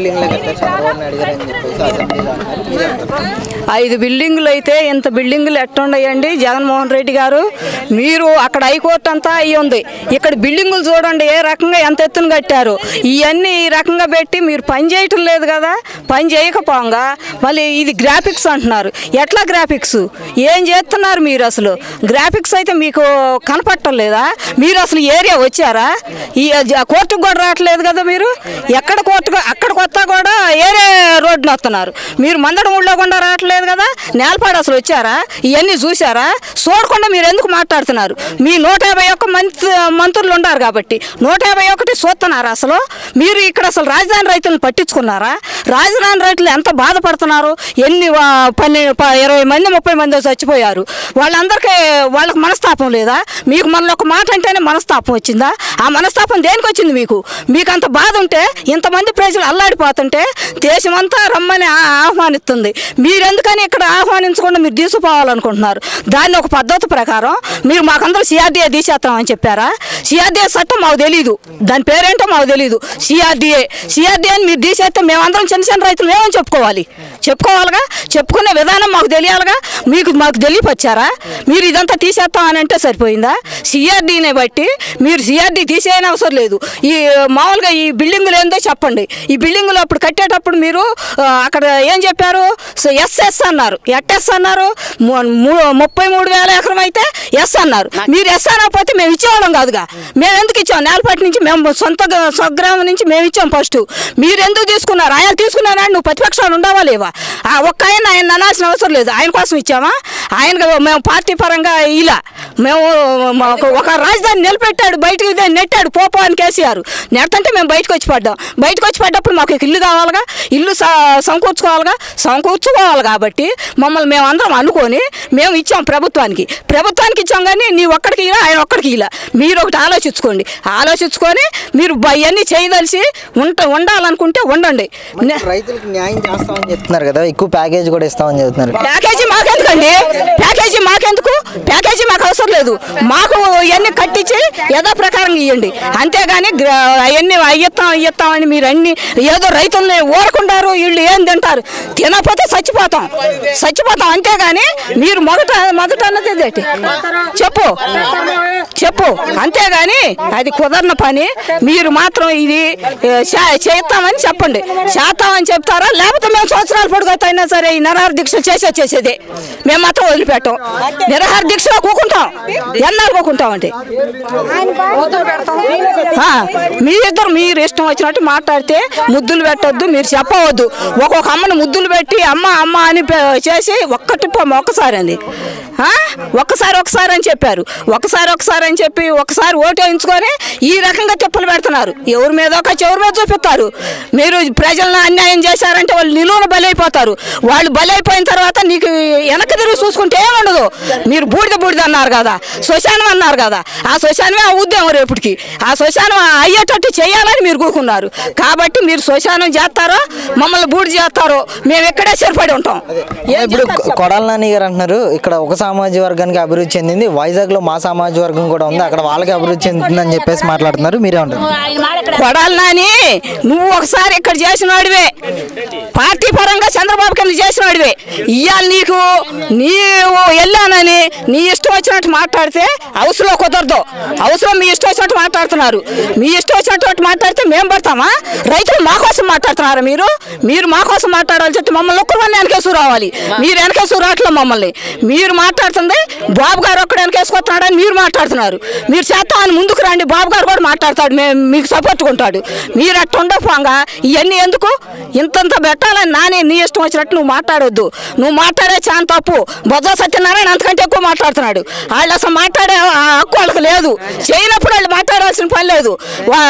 బిల్డింగ్లు కట్టారు చంద్రబాబు నాయుడు గారు అని చెప్పేసి అసెంబ్లీలో అన్నారు మీరేమంటారు ఐదు బిల్డింగులు అయితే ఇంత బిల్డింగులు ఎట్టుండయండి జగన్మోహన్ రెడ్డి గారు మీరు అక్కడ హైకోర్టు అంతా అయ్యి ఉంది ఇక్కడ బిల్డింగులు చూడండి ఏ రకంగా ఎంత ఎత్తున కట్టారు ఇవన్నీ ఈ రకంగా పెట్టి మీరు పని చేయటం లేదు కదా పని చేయకపోగా మళ్ళీ ఇది గ్రాఫిక్స్ అంటున్నారు ఎట్లా గ్రాఫిక్స్ ఏం చేస్తున్నారు మీరు అసలు గ్రాఫిక్స్ అయితే మీకు కనపడటం లేదా మీరు అసలు ఏరియా వచ్చారా ఈ జ- కోర్టుకు కూడా రావట్లేదు కదా మీరు ఎక్కడ కోర్టుకు అక్కడ కొత్త కూడా ఏరే రోడ్డున వస్తున్నారు మీరు మందడం ఊళ్ళో కూడా రావట్లేదు కదా నేలపాడు అసలు వచ్చారా ఇవన్నీ చూసారా చూడకుండా మీరు ఎందుకు మాట్లాడుతున్నారు మీ నూట యాభై ఒక్క మంత్రి మంత్రులు ఉన్నారు కాబట్టి నూట యాభై ఒకటి చూస్తున్నారు అసలు మీరు ఇక్కడ అసలు రాజధాని రైతులను పట్టించుకున్నారా రాజధాని రైతులు ఎంత బాధపడుతున్నారు ఎన్ని వా- పన్నెండు ప- ఇరవై మంది ముప్పై మంది చచ్చిపోయారు వాళ్ళందరికీ వాళ్ళకి మనస్తాపం లేదా మీకు మన ఒక మాట అంటేనే మనస్తాపం వచ్చిందా ఆ మనస్తాపం దేనికి వచ్చింది మీకు మీకు అంత బాధ ఉంటే ఇంతమంది ప్రజలు అల్లాడిపోతుంటే దేశమంతా రమ్మని ఆ- ఆహ్వానిస్తుంది మీరెందుకని ఇక్కడ ఆహ్వానించకుండా మీరు తీసుకుపోవాలనుకుంటున్నారు దాన్ని ఒక పద్ధతి ప్రకారం మీరు మాకందరూ సిఆర్డీఏ తీసేస్తామని చెప్పారా సిఆర్డీఏ చట్టం మాకు తెలియదు దాని పేరేంటో మాకు తెలియదు సిఆర్డీఏ సిఆర్డీఏ అని మీరు తీసేస్తే మేమందరం చిన్న చిన్న రైతులు ఏమని చెప్పుకోవాలి చెప్పుకోవాలిగా చెప్పుకునే విధానం మాకు తెలియాలిగా మీకు మాకు తెలియపచ్చారా మీరు ఇదంతా తీసేస్తామని అంటే సరిపోయిందా సిఆర్డీని బట్టి మీరు సిఆర్డీ తీసేయని అవసరం లేదు ఈ మామూలుగా ఈ బిల్డింగులు ఏందో చెప్పండి ఈ బిల్డింగులు అప్పుడు కట్టేటప్పుడు మీరు ఆ, అక్కడ ఏం చెప్పారు ఎస్ఎస్ అన్నారు ఎట్ఎస్ అన్నారు ము- ము- ముప్పై మూడు వేల ఎకరం అయితే ఎస్ అన్నారు మీరు ఎస్ అనకపోతే మేము ఇచ్చేవాళ్ళం కాదుగా మేము ఎందుకు ఇచ్చాం నేలపాటి నుంచి మేము సొంత గ- స్వగ్రామం నుంచి మేము ఇచ్చాం ఫస్ట్ మీరు ఎందుకు తీసుకున్నారు ఆయన తీసుకున్నారా నువ్వు ప్రతిపక్షాలు ఉండవా లేవా ఆ ఒక్క ఆయన ఆయన అనాల్సిన అవసరం లేదు ఆయన కోసం ఇచ్చామా ఆయన మేము పార్టీ పరంగా ఇలా మేము మాకు ఒక రాజధాని నిలబెట్టాడు బయటకు ఇదే నెట్టాడు పోపో అని కేసీఆర్ నెట్టంటే మేము బయటకు వచ్చి పడ్డాం బయటకు వచ్చి పడ్డప్పుడు మాకు ఒక ఇల్లు కావాలిగా ఇల్లు స- సమకూర్చుకోవాలిగా సమకూర్చుకోవాలి కాబట్టి మమ్మల్ని మేము అందరం అనుకొని మేము ఇచ్చాం ప్రభుత్వానికి ప్రభుత్వానికి ఇచ్చాం కానీ నీ ఒక్కడికి ఇలా ఆయన ఒక్కడికి ఇలా మీరు ఒకటి ఆలోచించుకోండి ఆలోచించుకొని మీరు ఇవన్నీ చేయదలిసి ఉంట ఉండాలనుకుంటే ఉండండి నే- రైతులకు న్యాయం చేస్తామని చెప్తున్నారు కదా ఎక్కువ ప్యాకేజ్ కూడా ఇస్తామని చెప్తున్నారు ప్యాకేజీ మాకెందుకండి ప్యాకేజీ మాకెందుకు ప్యాకేజీ మాకు అవసరం లేదు మాకు ఇవన్నీ కట్టించి యథా ప్రకారం ఇవ్వండి అంతేగాని అవన్నీ అయ్యిస్తాం అయ్యిస్తాం అని మీరు అన్ని ఏదో రైతుల్ని ఊరకుండారు వీళ్ళు ఏం తింటారు తినకపోతే చచ్చిపోతాం చచ్చిపోతాం అంతేగాని మీరు మొదట మొదట అన్నది ఇదేంటి చెప్పు చెప్పు అంతేగాని అది కుదరని పని మీరు మాత్రం ఇది ఏ, చే- చేస్తామని చెప్పండి చేస్తామని చెప్తారా లేకపోతే మేము సంవత్సరాలు పొడుగుతైనా సరే ఈ నిరహార దీక్షలు చేసే చేసేది మేము మాత్రం వదిలిపెట్టాం నిరహార దీక్షలో కూకుంటాం ఎన్నాళ్ళు కూకుంటాం అంటే ఆ, మీ ఇద్దరు మీరు ఇష్టం వచ్చినట్టు మాట్లాడితే ముద్దులు పెట్టొద్దు మీరు చెప్పవద్దు ఒక్కొక్క అమ్మను ముద్దులు పెట్టి అమ్మ అమ్మ అని పె- చేసి ఒక్కటి పొమ్మ ఒక్కసారి అండి ఆ? ఒక్కసారి ఒకసారి అని చెప్పారు ఒకసారి ఒకసారి అని చెప్పి ఒకసారి ఓటు వేయించుకొని ఈ రకంగా తిప్పలు పెడుతున్నారు ఎవరి మీద ఒక ఎవరి మీద చూపిస్తారు మీరు ప్రజలను అన్యాయం చేశారంటే వాళ్ళు నిలువన బలైపోతారు వాళ్ళు బలైపోయిన తర్వాత నీకు వెనక్కి తిరిగి చూసుకుంటే ఏముండదు మీరు బూడిద బూడిద అన్నారు కదా శ్మశానం అన్నారు కదా ఆ శ్మశానమే ఆ ఉద్యమం రేపటికి ఆ శ్మశానం అయ్యేటట్టు చేయాలని మీరు కూకున్నారు కాబట్టి మీరు శ్మశానం చేస్తారో మమ్మల్ని బూడి చేస్తారో మేము ఎక్కడే సరిపడి ఉంటాం ఏం ఇప్పుడు చేస్తారు చెప్పండి. కొడాల నాని గారు అంటున్నారు ఇక్కడ ఒక సామాజిక వర్గానికి అభివృద్ధి చెందింది వైజాగ్ లో మా సామాజిక వర్గం కూడా ఉంది అక్కడ వాళ్ళకి అభివృద్ధి చెందుతుందని చెప్పేసి మాట్లాడుతున్నారు మీరే ఉంటారు కొడాలి నాని నువ్వు ఒకసారి ఇక్కడ చేసినవాడివే పార్టీ పరంగా చంద్రబాబు కింద చేసినవాడివే ఇవాళ నీకు నీవు వెళ్ళానని నీ ఇష్టం వచ్చినట్టు మాట్లాడితే అవసరం కుదరదు అవసరం మీ ఇష్టం వచ్చినట్టు మాట్లాడుతున్నారు మీ ఇష్టం వచ్చినట్టు మాట్లాడితే మేము పడతామా రైతులు మా కోసం మాట్లాడుతున్నారా మీరు మీరు మా కోసం మాట్లాడాలి చెప్తే మమ్మల్ని ఒక్కరు వెనకేసు రావాలి మీరు వెనకేసు రావట్లేదు మమ్మల్ని మీరు మాట్లాడుతుంది బాబు గారు ఒక్కడ వెనకేసుకొస్తున్నాడని మీరు మాట్లాడుతున్నారు మీరు చేస్తామని ముందుకు రండి బాబు గారు కూడా మాట్లాడతాడు మేము మీకు సపోర్ట్ ఉంటాడు మీరు అట్ట ఉండకపోగా ఇవన్నీ ఎందుకు ఇంతంత పెట్టాలని నానే నీ ఇష్టం వచ్చినట్టు నువ్వు మాట్లాడొద్దు నువ్వు మాట్లాడే చాలా తప్పు బొజ్జ సత్యనారాయణ అంతకంటే ఎక్కువ మాట్లాడుతున్నాడు వాళ్ళు అసలు మాట్లాడే ఆ హక్కు వాళ్ళకి లేదు చేయనప్పుడు వాళ్ళు మాట్లాడాల్సిన పని లేదు వా-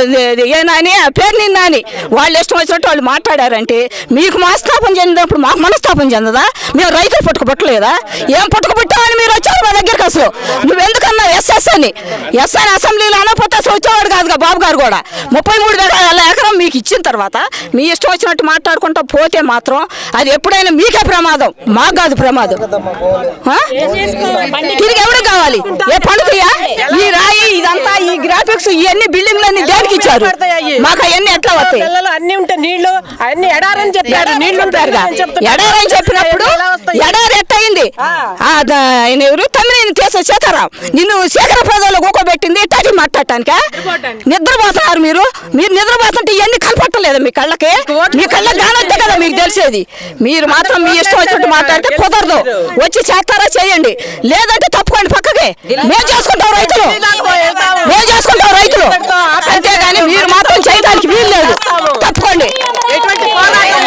ఏ నాని పేరు నిన్న నాని వాళ్ళు ఇష్టం వచ్చినట్టు వాళ్ళు మాట్లాడారంటే మీకు మనస్తాపం చెందినప్పుడు మాకు మనస్తాపం చెందదా మేము రైతులు పుట్టుకుపట్టలేదా ఏం పుట్టుకుపుట్టామని మీరు వచ్చారు మా దగ్గరికి అసలు నువ్వెందుకన్నా ఎస్ఎస్ అని ఎస్ అని అసెంబ్లీలో అనకపోతే అసలు వచ్చేవాడు కాదుగా బాబు గారు కూడా ముప్పై మూడు వేల ఎకరం మీకు ఇచ్చిన తర్వాత మీ ఇష్టం వచ్చినట్టు మాట్లాడుకుంటా పోతే మాత్రం అది ఎప్పుడైనా మీకే ప్రమాదం మాకు కాదు ప్రమాదం ఆ? తిరిగి ఎవరు కావాలి ఏ పండుగయా ఈ రాయి ఇదంతా ఈ గ్రాఫిక్ మాకు ఇవన్నీ బిల్డింగ్లు అన్ని దేనికి ఇచ్చారు మాకు అవన్నీ ఎట్లా వస్తాయి పిల్లలు అన్ని ఉంటే నీళ్లు అన్ని ఎడారని చెప్పారు నీళ్లు ఉంటారుగా ఎడారని చెప్పినప్పుడు ఎడారి ఎట్టయింది ఆ, ద- ఆయన ఎవరు తమిళ కేసు శేఖరం నిన్ను శేఖర ప్రజల్లో కూకోబెట్టింది టటి మాట్లాడటానికా నిద్రపోతున్నారు మీరు మీరు నిద్రపోతుంటే ఇవన్నీ కనపట్టలేదు మీ కళ్ళకి మీ కళ్ళకి కానొద్దే కదా మీకు తెలిసేది మీరు మాత్రం మీ ఇష్టం వచ్చినట్టు మాట్లాడితే కుదరదు వచ్చి చేస్తారా చేయండి లేదంటే తప్పుకోండి పక్కకి మేము చేసుకుంటాం రైతులు మేము చేసుకుంటాం రైతులు అంతేగాని మీరు మాత్రం చేయడానికి వీలు లేదు తప్పుకోండి ఎటువంటి పోరాటం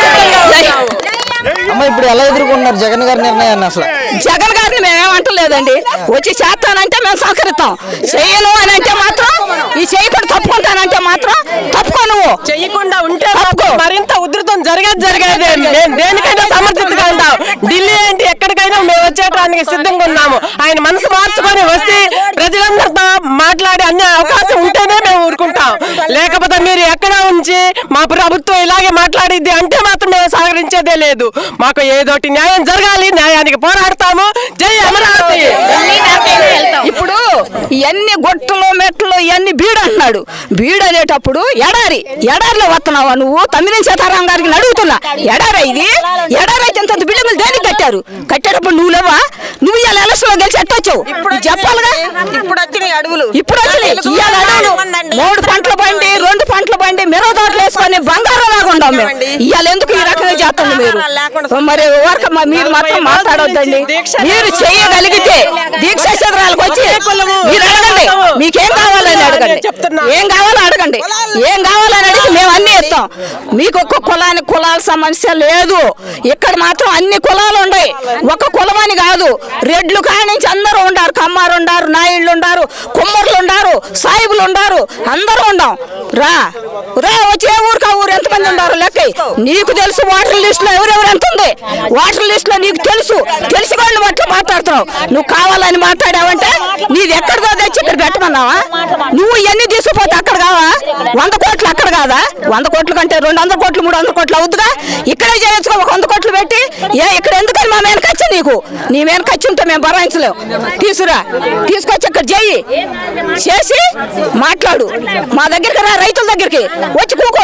అమ్మ ఇప్పుడు ఎలా ఎదుర్కొంటున్నారు జగన్ గారి నిర్ణయాన్ని అసలు జగన్ గారిని మేమేమంటలేదండి వచ్చి చేస్తానంటే మేము సహకరిస్తాం చేయను అని అంటే మాత్రం ఈ చేయకుండా తప్పుకుంటానంటే మాత్రం తప్పుకో నువ్వు చెయ్యకుండా ఉంటే తప్పుకో. మాకు మరింత ఉధృతం జరిగేది జరిగేది మేము దేనికైనా సమర్థితగా ఉంటాం ఢిల్లీ ఏంటి ఎక్కడికైనా మేము వచ్చేటానికి సిద్ధంగా ఉన్నాము ఆయన మనసు మార్చుకొని వస్తే ప్రజలందరితో మాట్లాడే అన్ని అవకాశం ఉంటేనే మేము ఊరుకుంటాం లేకపోతే మీరు ఎక్కడ ఉంచి మా ప్రభుత్వం ఇలాగే మాట్లాడిద్ది అంటే మాత్రం మేము సహకరించేదే లేదు మాకు ఏదోటి న్యాయం జరగాలి న్యాయానికి పోరాడతాము జై అమరావతి ఇప్పుడు ఇవన్నీ గొట్టలు మెట్లు ఇవన్నీ బీడు అంటున్నాడు బీడు అనేటప్పుడు ఎడారి ఎడారిలో వస్తున్నావా నువ్వు తమ్మినేని సీతారాం గారికి అడుగుతున్నా ఎడారా ఇది ఎడారి అయితే ఇంత బిల్డింగులు దేనికి కట్టారు కట్టేటప్పుడు నువ్వు లేవా నువ్వు ఇవాళ ఎలక్షన్ లో గెలిచి ఎట్టొచ్చావు ఇది చెప్పాలిగా ఇప్పుడు వచ్చినాయి అడుగులు ఇప్పుడు వచ్చినాయి ఇవాళ అడవులు మూడు పంటల బండి రెండు పంటల బండి మిరవ తోటలు వేసుకొని బంగారం లాగా ఉండాం మేము ఇవాళ ఎందుకు ఈ రకంగా చేస్తుంది మీరు మరి వర్క మీరు మాత్రం మాట్లాడొద్దండి మీరు చేయగలిగితే దీక్ష శిబిరాలకు వచ్చి మీరు అడగండి మీకేం కావాలని అడగండి ఏం కావాలో అడగండి ఏం కావాలని అడిగి మేము అన్ని ఇస్తాం మీకు ఒక్క కులానికి కులాల సమస్య లేదు ఇక్కడ మాత్రం అన్ని కులాలు ఉన్నాయి ఒక కులమని కాదు రెడ్లు కానించి అందరూ ఉండారు కమ్మారు ఉండారు నాయుళ్ళు ఉండారు కుమ్మర్లు ఉండారు సాయిబులు ఉండారు అందరూ ఉండాం రా రా వచ్చే ఊరికి ఆ ఊరు ఎంతమంది ఉండారు లెక్క నీకు తెలుసు వాటర్ లిస్ట్ లో ఎవరెవరు ఎంత ఉంది వాటర్ లిస్ట్ లో నీకు తెలుసు తెలిసి వాళ్ళు బట్టి మాట్లాడుతున్నావు నువ్వు కావాలని మాట్లాడావంటే నీది ఎక్కడిదో తెచ్చి ఇక్కడ పెట్టమన్నావా నువ్వు ఇవన్నీ తీసుకుపోతే అక్కడ కావా వంద కోట్లు అక్కడ కాదా వంద కోట్ల కంటే రెండు వందల కోట్లు మూడు వందల కోట్లు అవుతుందా ఇక్కడే చేయొచ్చు ఒక వంద కోట్లు పెట్టి ఏ ఇక్కడ ఎందుకని మా వెనకచ్చి నీకు నీ వెనకచ్చి ఉంటే మేము భరాయించలేము తీసురా తీసుకొచ్చి ఇక్కడ చెయ్యి చేసి మాట్లాడు మా దగ్గరికి రా రైతుల దగ్గరికి వచ్చి కూకో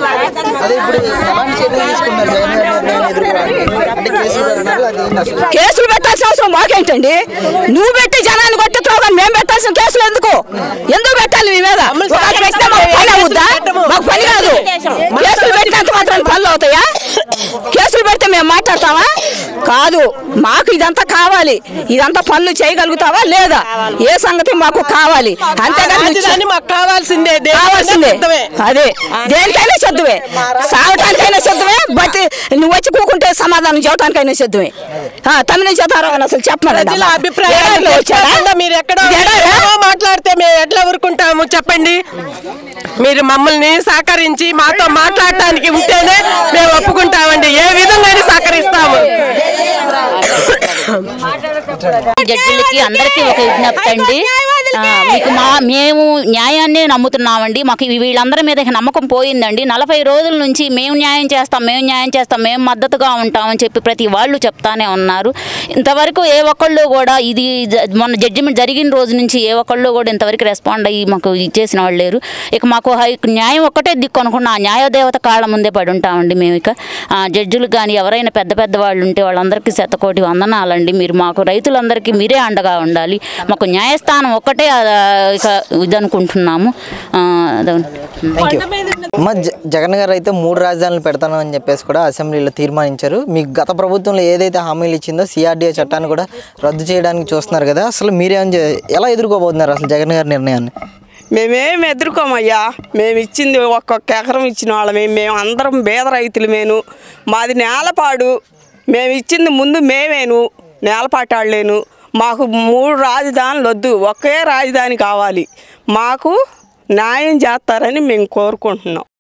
అదే ఇప్పుడు ఎలాంటి చర్యలు తీసుకున్నారు జగన్ గారి నిర్ణయాన్ని ఎదుర్కోవడానికి అంటే కేసులు పెడుతున్నారు అది ఏంటి అసలు కేసులు పెట్టాల్సిన అవసరం మాకేంటండి నువ్వు పెట్టి జనాన్ని కొట్టుతావు కానీ మేము పెట్టాల్సిన కేసులు ఎందుకు ఎందుకు పెట్టాలి మీ మీద ఒకవేళ పెట్టినా మాకు పని అవుద్దా మాకు పని కాదు కేసులు పెట్టినంత మాత్రం పనులు అవుతాయా కేసులు పెడితే మేము మాట్లాడతామా కాదు మాకు ఇదంతా కావాలి ఇదంతా పనులు చేయగలుగుతావా లేదా ఏ సంగతి మాకు కావాలి అంతేగాని నువ్వు రాజధాని మాకు కావాల్సిందే దేనికైనా కావాల్సిందే సిద్ధమే. అదే దేనికైనా సిద్ధమే సాగటానికైనా సిద్ధమే బట్ నువ్వు వచ్చి కూకుంటే సమాధానం చెప్పడానికైనా సిద్ధమే ఆ, తమిళ చేతారో అని అసలు చెప్పమని ప్రజల అభిప్రాయాలు తెలుసుకోకుండా మీరు ఎక్కడ ఏమో మాట్లాడితే మేము ఎట్లా ఊరుకుంటాము చెప్పండి మీరు మమ్మల్ని సహకరించి మాతో మాట్లాడటానికి ఉంటేనే మేము ఒప్పుకుంటామండి ఏ విధంగా సహకరిస్తాము జడ్జిలకి అందరికీ ఒక విజ్ఞప్తి అండి ఆ, మీకు మా మేము న్యాయాన్ని నమ్ముతున్నామండి మాకు ఈ వీళ్ళందరి మీద ఇక నమ్మకం పోయిందండి నలభై రోజుల నుంచి మేము న్యాయం చేస్తాం మేము న్యాయం చేస్తాం మేము మద్దతుగా ఉంటామని చెప్పి ప్రతి వాళ్ళు చెప్తానే ఉన్నారు ఇంతవరకు ఏ ఒక్కళ్ళు కూడా ఇది జ- మొన్న జడ్జిమెంట్ జరిగిన రోజు నుంచి ఏ ఒక్కళ్ళు కూడా ఇంతవరకు రెస్పాండ్ అయ్యి మాకు ఇచ్చేసిన వాళ్ళు లేరు ఇక మాకు హై న్యాయం ఒక్కటే దిక్కు అనుకున్న ఆ న్యాయదేవత కాళ్ళ ముందే పడి ఉంటామండి మేము ఇక ఆ, జడ్జిలు కానీ ఎవరైనా పెద్ద పెద్ద వాళ్ళు ఉంటే వాళ్ళందరికీ శతకోటి వందనాలండి మీరు మాకు రైతులందరికీ మీరే అండగా ఉండాలి మాకు న్యాయస్థానం ఒక్కటే ఆ, ఇక ఇదనుకుంటున్నాము ఆ, అదే థ్యాంక్ యూ అమ్మ జ- జగన్ గారు అయితే మూడు రాజధానులు పెడతాను అని చెప్పేసి కూడా అసెంబ్లీలో తీర్మానించారు మీకు గత ప్రభుత్వంలో ఏదైతే హామీలు ఇచ్చిందో సిఆర్డీఏ చట్టాన్ని కూడా రద్దు చేయడానికి చూస్తున్నారు కదా అసలు మీరేం చే- ఎలా ఎదుర్కోబోతున్నారు అసలు జగన్ గారి నిర్ణయాన్ని మేమేం ఎదుర్కోమయ్యా మేము ఇచ్చింది ఒక్కొక్క ఎకరం ఇచ్చిన వాళ్ళమే మేము అందరం పేద రైతులు మేను మాది నేలపాడు మేము ఇచ్చింది ముందు మేమేను నేలపాటాళ్ళేను మాకు మూడు రాజధానులు వద్దు ఒకే రాజధాని కావాలి మాకు న్యాయం చేస్తారని మేము కోరుకుంటున్నాం